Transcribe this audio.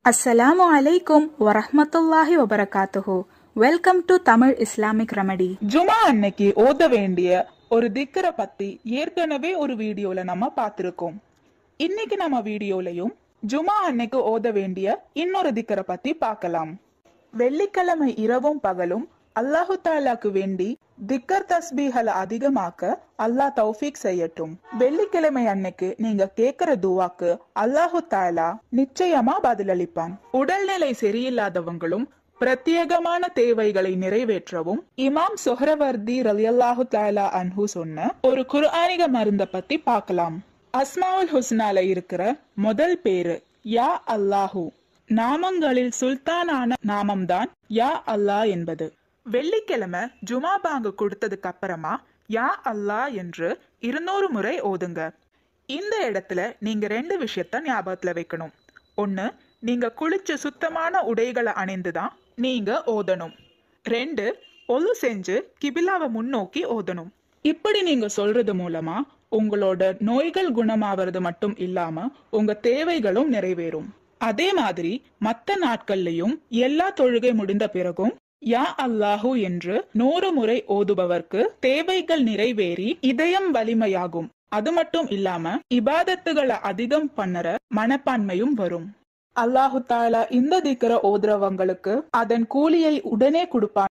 அஸ்ஸலாமு அலைக்கும் வரஹ்மத்துல்லாஹி வபரகாத்துஹு welcome to Tamil Islamic remedy ஜுமா அன்னைக்கு ஓத வேண்டிய ஒரு திக்கரை பத்தி ஏற்கனவே ஒரு வீடியோல நம்ம பார்த்திருக்கோம் இன்னைக்கு நம்ம வீடியோலயும் ஜுமா அன்னைக்கு ஓத வேண்டிய இன்னொரு திக்கரை பத்தி பார்க்கலாம் வெள்ளிக்கிழமை இரவும் பகலும் அல்லாஹு தாலாக்கு வேண்டி திக்கர் தஸ்பீகளை அதிகமாக்க அல்லாஹ் தௌஃபீக் செய்யட்டும் வெள்ளிக்கிழமை அன்னைக்கு நீங்க கேக்குற துவாக்கு அல்லாஹு தாலா நிச்சயமா பதிலளிப்பான் உடல்நிலை சரியில்லாதவங்களும் பிரத்யேகமான தேவைகளை நிறைவேற்றவும் இமாம் சொஹரவர்தி ரலியல்லாஹு தாலா அன்ஹு சொன்ன ஒரு குர்ஆனிக மருந்த பத்தி பார்க்கலாம் அஸ்மாவுல் ஹுஸ்னால இருக்கிற முதல் பேரு யா அல்லாஹு நாமங்களில் சுல்தானான நாமம்தான் யா அல்லாஹ் என்பது வெள்ளிக்கிழமை ஜுமா பாங்கு கொடுத்ததுக்கு அப்புறமா யா அல்லாஹ் என்று இருநூறு முறை ஓதுங்க இந்த இடத்துல நீங்க ரெண்டு விஷயத்த ஞாபகத்துல வைக்கணும் ஒண்ணு நீங்க குளிச்சு சுத்தமான உடைகளை அணிந்துதான் நீங்க ஓதணும் ரெண்டு ஒழு செஞ்சு கிபிலாவை முன்னோக்கி ஓதணும் இப்படி நீங்க சொல்றது மூலமா உங்களோட நோய்கள் குணமாவது மட்டும் இல்லாம உங்க தேவைகளும் நிறைவேறும் அதே மாதிரி மத்த நாட்கள்லயும் எல்லா தொழுகை முடிந்த பிறகும் யா அல்லாஹு என்று நூறு முறை ஓதுபவர்க்கு தேவைகள் நிறைவேறி இதயம் வலிமையாகும் அது மட்டும் இல்லாம இபாதத்துகளை அதிகம் பண்ணற மனப்பான்மையும் வரும் அல்லாஹு தாலா இந்த திக்கர ஓதுறவங்களுக்கு அதன் கூலியை உடனே கொடுப்பான்